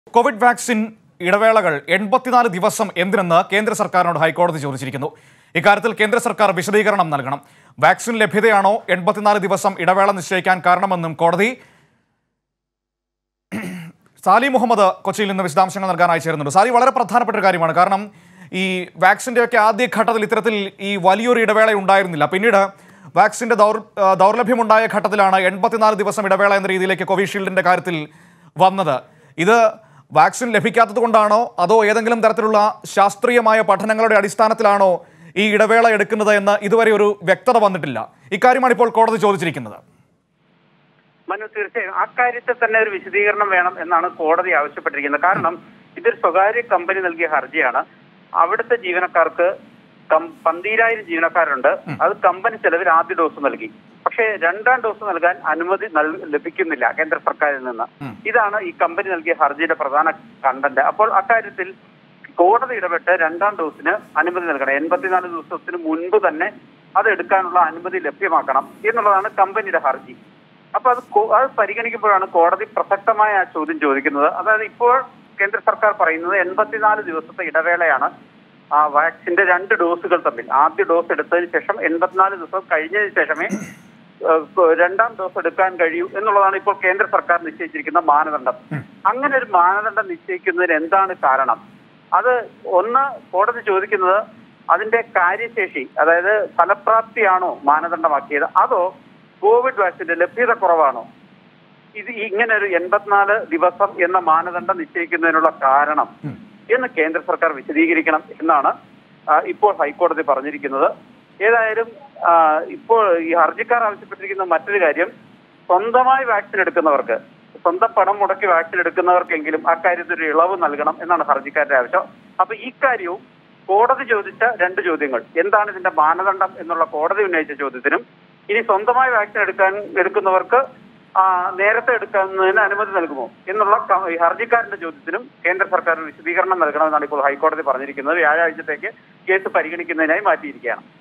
Covid vaccine ഇടവേളകൾ എൺപത്തിനാല് ദിവസം എന്തിനെന്ന് കേന്ദ്ര സർക്കാരിനോട് ഹൈക്കോടതി ചോദിച്ചിരിക്കുന്നു ഇക്കാര്യത്തിൽ കേന്ദ്ര സർക്കാർ വിശദീകരണം നൽകണം വാക്സിൻ ലഭ്യതയാണോ എൺപത്തിനാല് ദിവസം ഇടവേള നിശ്ചയിക്കാൻ കാരണമെന്നും കോടതി സാലി മുഹമ്മദ് കൊച്ചിയിൽ നിന്ന് വിശദാംശങ്ങൾ നൽകാനായി ചേരുന്നുണ്ട് സാലി വളരെ പ്രധാനപ്പെട്ട ഒരു കാര്യമാണ് കാരണം ഈ വാക്സിൻ്റെ ഒക്കെ ആദ്യ ഘട്ടത്തിൽ ഇത്തരത്തിൽ ഈ വലിയൊരു ഇടവേള ഉണ്ടായിരുന്നില്ല പിന്നീട് വാക്സിൻ്റെ ദൗർ ആ, ദൗർലഭ്യമുണ്ടായ ഘട്ടത്തിലാണ് എൺപത്തിനാല് ദിവസം ഇടവേള എന്ന രീതിയിലേക്ക് കോവിഷീൽഡിൻ്റെ കാര്യത്തിൽ വന്നത് ഇത് വാക്സിൻ ലഭിക്കാത്തത് കൊണ്ടാണോ അതോ ഏതെങ്കിലും തരത്തിലുള്ള ശാസ്ത്രീയമായ പഠനങ്ങളുടെ അടിസ്ഥാനത്തിലാണോ ഈ ഇടവേള എടുക്കുന്നത് എന്ന് ഇതുവരെ ഒരു വ്യക്തത വന്നിട്ടില്ല ഇക്കാര്യമാണ് ഇപ്പോൾ കോടതി ചോദിച്ചിരിക്കുന്നത് മനു തീർച്ചയായും അക്കാര്യത്തിൽ തന്നെ ഒരു വിശദീകരണം വേണം എന്നാണ് കോടതി ആവശ്യപ്പെട്ടിരിക്കുന്നത് കാരണം ഇതൊരു സ്വകാര്യ കമ്പനി നൽകിയ ഹർജിയാണ് അവിടുത്തെ ജീവനക്കാർക്ക് കം- പന്തീരായിരം ജീവനക്കാരുണ്ട് അത് കമ്പനി ചെലവിൽ ആദ്യ ഡോസ് നൽകി പക്ഷേ രണ്ടാം ഡോസ് നൽകാൻ അനുമതി നൽ- ലഭിക്കുന്നില്ല കേന്ദ്ര സർക്കാരിൽ നിന്ന് ഇതാണ് ഈ കമ്പനി നൽകിയ ഹർജിയുടെ പ്രധാന കണ്ടന്റ് അപ്പോൾ അക്കാര്യത്തിൽ കോടതി ഇടപെട്ട് രണ്ടാം ഡോസിന് അനുമതി നൽകണം എൺപത്തിനാല് ദിവസത്തിന് മുൻപ് തന്നെ അത് എടുക്കാനുള്ള അനുമതി ലഭ്യമാക്കണം എന്നുള്ളതാണ് കമ്പനിയുടെ ഹർജി അപ്പൊ അത് കോ- അത് പരിഗണിക്കുമ്പോഴാണ് കോടതി പ്രസക്തമായ ആ ചോദ്യം ചോദിക്കുന്നത് അതായത് ഇപ്പോൾ കേന്ദ്ര സർക്കാർ പറയുന്നത് എൺപത്തിനാല് ദിവസത്തെ ഇടവേളയാണ് ആ വാക്സിന്റെ രണ്ട് ഡോസുകൾ തമ്മിൽ ആദ്യ ഡോസ് എടുത്തതിന് ശേഷം എൺപത്തിനാല് ദിവസം കഴിഞ്ഞതിന് ശേഷമേ ഏഹ്, കൊ- രണ്ടാം ഡോസ് എടുക്കാൻ കഴിയൂ എന്നുള്ളതാണ് ഇപ്പോൾ കേന്ദ്ര സർക്കാർ നിശ്ചയിച്ചിരിക്കുന്ന മാനദണ്ഡം അങ്ങനെ ഒരു മാനദണ്ഡം നിശ്ചയിക്കുന്നതിന് എന്താണ് കാരണം അത് ഒന്ന് കോടതി ചോദിക്കുന്നത് അതിന്റെ കാര്യശേഷി അതായത് ഫലപ്രാപ്തിയാണോ മാനദണ്ഡമാക്കിയത് അതോ കോവിഡ് വാക്സിന്റെ ലഭ്യത കുറവാണോ ഇത് ഇങ്ങനെ ഒരു എൺപത്തിനാല് ദിവസം എന്ന മാനദണ്ഡം നിശ്ചയിക്കുന്നതിനുള്ള കാരണം എന്ന് കേന്ദ്ര സർക്കാർ വിശദീകരിക്കണം എന്നാണ് ആ, ഇപ്പോൾ ഹൈക്കോടതി പറഞ്ഞിരിക്കുന്നത് ഏതായാലും ആ, ഇപ്പോൾ ഈ ഹർജിക്കാർ ആവശ്യപ്പെട്ടിരിക്കുന്ന മറ്റൊരു കാര്യം സ്വന്തമായി വാക്സിൻ എടുക്കുന്നവർക്ക് സ്വന്തം പണം മുടക്കി വാക്സിൻ എടുക്കുന്നവർക്കെങ്കിലും അക്കാര്യത്തിൽ ഒരു ഇളവ് നൽകണം എന്നാണ് ഹർജിക്കാരുടെ ആവശ്യം അപ്പൊ ഇക്കാര്യവും കോടതി ചോദിച്ച രണ്ട് ചോദ്യങ്ങൾ എന്താണ് ഇതിന്റെ മാനദണ്ഡം എന്നുള്ള കോടതി ഉന്നയിച്ച ചോദ്യത്തിനും ഇനി സ്വന്തമായി വാക്സിൻ എടുക്കാൻ എടുക്കുന്നവർക്ക് ആ, നേരത്തെ എടുക്കുന്നതിന് അനുമതി നൽകുമോ എന്നുള്ള ക- ഈ ഹർജിക്കാരന്റെ ചോദ്യത്തിനും കേന്ദ്ര സർക്കാർ ഒരു വിശദീകരണം നൽകണമെന്നാണ് ഇപ്പോൾ ഹൈക്കോടതി പറഞ്ഞിരിക്കുന്നത് വ്യാഴാഴ്ചത്തേക്ക് കേസ് പരിഗണിക്കുന്നതിനായി മാറ്റിയിരിക്കുകയാണ്